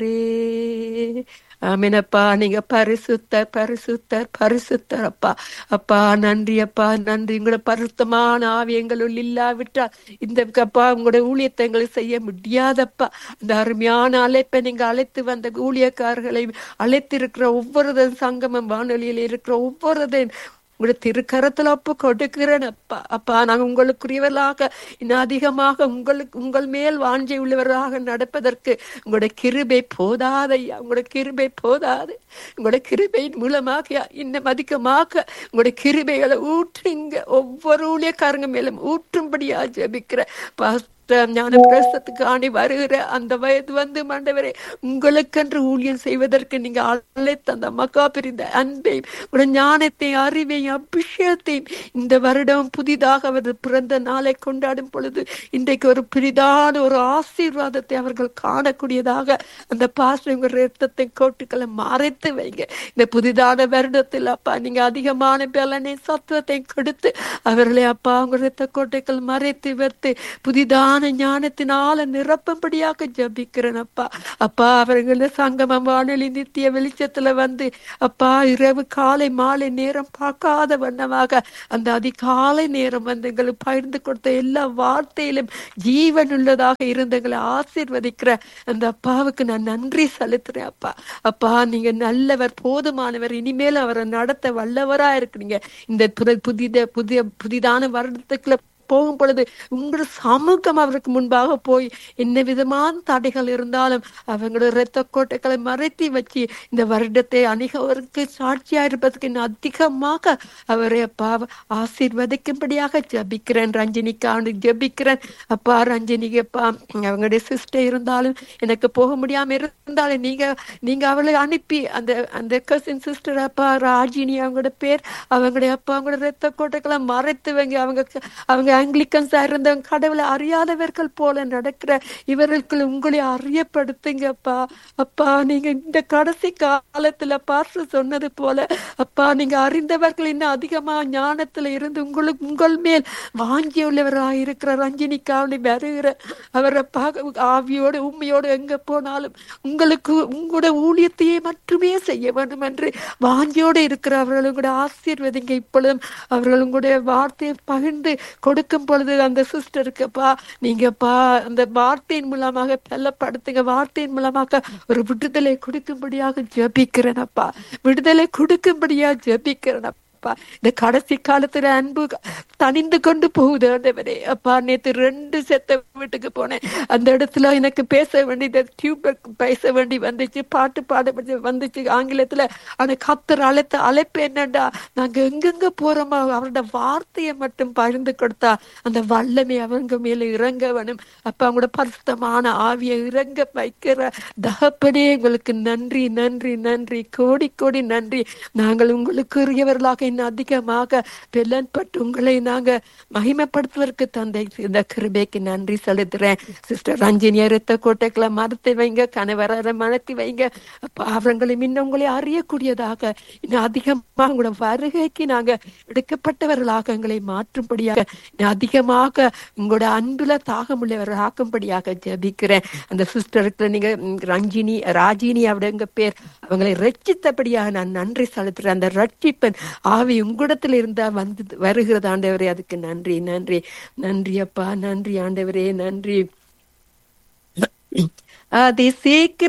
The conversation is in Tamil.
ஆமீனப்பா நீங்க பரிசுத்தர் பரிசுத்தர் பரிசுத்தர் அப்பா அப்பா நன்றி அப்பா நன்றி உங்களோட பரிசுத்தமான ஆவி எங்களுள் இல்லாவிட்டால் இந்த அப்பா உங்களுடைய ஊழியத்தை எங்களுக்கு செய்ய முடியாதப்பா அந்த அருமையான அழைப்பை நீங்க அழைத்து வந்த ஊழியக்காரர்களை அழைத்திருக்கிற ஒவ்வொரு சங்கமம் வானொலியில் இருக்கிற ஒவ்வொரு உங்களுடைய திருக்கரத்துல ஒப்பு கொடுக்கிறேன் அப்பா அப்பா நாங்க உங்களுக்குரியவர்களாக இன்னும் அதிகமாக உங்களுக்கு உங்கள் மேல் வாஞ்சை உள்ளவர்களாக நடப்பதற்கு உங்களுடைய கிருபை போதாதையா உங்களுடைய கிருபை போதாது உங்களுடைய கிருபையின் மூலமாக இன்னும் அதிகமாக உங்களுடைய கிருபைகளை ஊற்றுங்க ஒவ்வொரு ஊழியக்காரங்க மேலும் ஊற்றும்படியா ஜெபிக்கிற ஞான பிரசத்துக்கு ஆணி வருகிற அந்த வயது வந்து மண்டவரே உங்களுக்கென்று ஊழியம் செய்வதற்கு நீங்க அழைத்த அந்த மக்கா பிரிந்த அன்பையும் உடைய ஞானத்தையும் அறிவையும் அபிஷேகத்தையும் இந்த வருடம் புதிதாக அவரது பிறந்த நாளை கொண்டாடும் பொழுது இன்றைக்கு ஒரு பெரிதான ஒரு ஆசீர்வாதத்தை அவர்கள் காணக்கூடியதாக அந்த பாஸ்டர் உங்க ரத்தத்தை கோட்டுக்களை மறைத்து வைங்க இந்த புதிதான வருடத்தில் அப்பா நீங்க அதிகமான பலனை சத்துவத்தை கொடுத்து அவர்களை அப்பா உங்க ரத்த கோட்டைகள் மறைத்து வைத்து புதிதான ஞானத்தினால நிரப்பும்படியாக ஜபிக்கிறேன் அப்பா அப்பா அவர்கள சங்கமம் வானொலி நித்திய வெளிச்சத்துல வந்து அப்பா இரவு காலை மாலை நேரம் பார்க்காத வண்ணமாக அந்த அதிகாலை நேரம் வந்து எங்களுக்கு பகிர்ந்து கொடுத்த எல்லா வார்த்தையிலும் ஜீவன் உள்ளதாக இருந்து எங்களை ஆசீர்வதிக்கிற அந்த அப்பாவுக்கு நான் நன்றி செலுத்துறேன் அப்பா அப்பா நீங்க நல்லவர் போதுமானவர் இனிமேல் அவரை நடத்த வல்லவரா இருக்கிறீங்க இந்த புதித புதிய புதிதான வருடத்துக்குள்ள போகும் பொழுது உங்களோட சமூகம் அவருக்கு முன்பாக போய் என்ன விதமான தடைகள் இருந்தாலும் அவங்களோட இரத்த கோட்டைகளை மறைத்தி வச்சு இந்த வருடத்தை அணிகவருக்கு சாட்சியா இருப்பதற்கு இன்னும் அதிகமாக அவரை அப்பா ஆசீர்வதிக்கும்படியாக ஜபிக்கிறேன் ரஞ்சினிக்காண்டு ஜபிக்கிறேன் அப்பா ரஞ்சினிக்கு அப்பா அவங்களுடைய சிஸ்டர் இருந்தாலும் எனக்கு போக முடியாம இருந்தாலும் நீங்க நீங்க அவளை அனுப்பி அந்த அந்த கசின் சிஸ்டர் அப்பா ராஜினி அவங்களோட பேர் அவங்களுடைய அப்பா அவங்களோட இரத்த கோட்டைகளை மறைத்து வைங்க அவங்க அவங்க ஆங்கிலிக்கன்ஸா இருந்தவங்க கடவுளை அறியாதவர்கள் போல நடக்கிற இவர்களுக்கு உங்களை அறியப்படுத்துங்கப்பா அப்பா நீங்க இந்த கடைசி காலத்துல பார்த்து சொன்னது போல அப்பா நீங்க அறிந்தவர்கள் இன்னும் அதிகமா ஞானத்துல இருந்து உங்களுக்கு உங்கள் மேல் வாங்கி உள்ளவராக இருக்கிற ரஞ்சினிக்காவணி வருகிற அவரை பார்க்க ஆவியோடு உண்மையோடு எங்க போனாலும் உங்களுக்கு உங்களோட ஊழியத்தையே மட்டுமே செய்ய வேண்டும் என்று வாஞ்சியோடு இருக்கிற அவர்களும் கூட ஆசீர்வதிங்க இப்பொழுதும் அவர்கள் உங்களுடைய வார்த்தையை பகிர்ந்து கொடுக்கும் பொழுது அந்த சிஸ்டருக்குப்பா நீங்கப்பா அந்த வார்த்தையின் மூலமாக பலப்படுத்துங்க வார்த்தையின் மூலமாக ஒரு விடுதலை கொடுக்கும்படியாக ஜபிக்கிறேன் அப்பா விடுதலை கொடுக்கும்படியா ஜபிக்கிறேன் அப்பா இந்த கடைசி காலத்துல அன்பு தனிந்து கொண்டு போகுது ஆண்டவரே அப்பா நேத்து ரெண்டு செத்த வீட்டுக்கு போனேன் அந்த இடத்துல எனக்கு பேச வேண்டியது டியூப் பேச வேண்டி வந்துச்சு பாட்டு பாட வந்துச்சு ஆங்கிலத்துல ஆனா கத்தர் அழைத்த அழைப்பு என்னண்டா நாங்க எங்கெங்க போறோமோ அவரோட வார்த்தையை மட்டும் பகிர்ந்து கொடுத்தா அந்த வல்லமை அவங்க மேல இறங்க வேணும் அப்ப அவங்களோட பரிசுத்தமான ஆவியை இறங்க வைக்கிற தகப்பனே உங்களுக்கு நன்றி நன்றி நன்றி கோடி கோடி நன்றி நாங்கள் உங்களுக்கு உரியவர்களாக இன்னும் அதிகமாக பெலன்பட்டு உங்களை நாங்க மகிமைப்படுத்துவதற்கு தந்தை இந்த கிருபைக்கு நன்றி செலுத்துறேன் சிஸ்டர் ரஞ்சினியா ரத்த கோட்டைகளை மறுத்து வைங்க கணவர மனத்தி வைங்க அப்ப அவங்களை இன்னும் உங்களை அறியக்கூடியதாக இன்னும் அதிகமாக உங்களோட வருகைக்கு நாங்க எடுக்கப்பட்டவர்களாக எங்களை மாற்றும்படியாக இன்னும் அதிகமாக உங்களோட அன்புல தாகமுள்ளவர்கள் ஆக்கும்படியாக ஜபிக்கிறேன் அந்த சிஸ்டருக்கு நீங்க ரஞ்சினி ராஜினி அப்படிங்க பேர் அவங்களை ரட்சித்தபடியாக நான் நன்றி செலுத்துறேன் அந்த ரட்சிப்பன் ஆவி உங்களிடத்துல இருந்தா வந்து வருகிறது ஆண்டவரே அதுக்கு நன்றி நன்றி நன்றி அப்பா நன்றி ஆண்டவரே நன்றி அதி சீக்கிரம்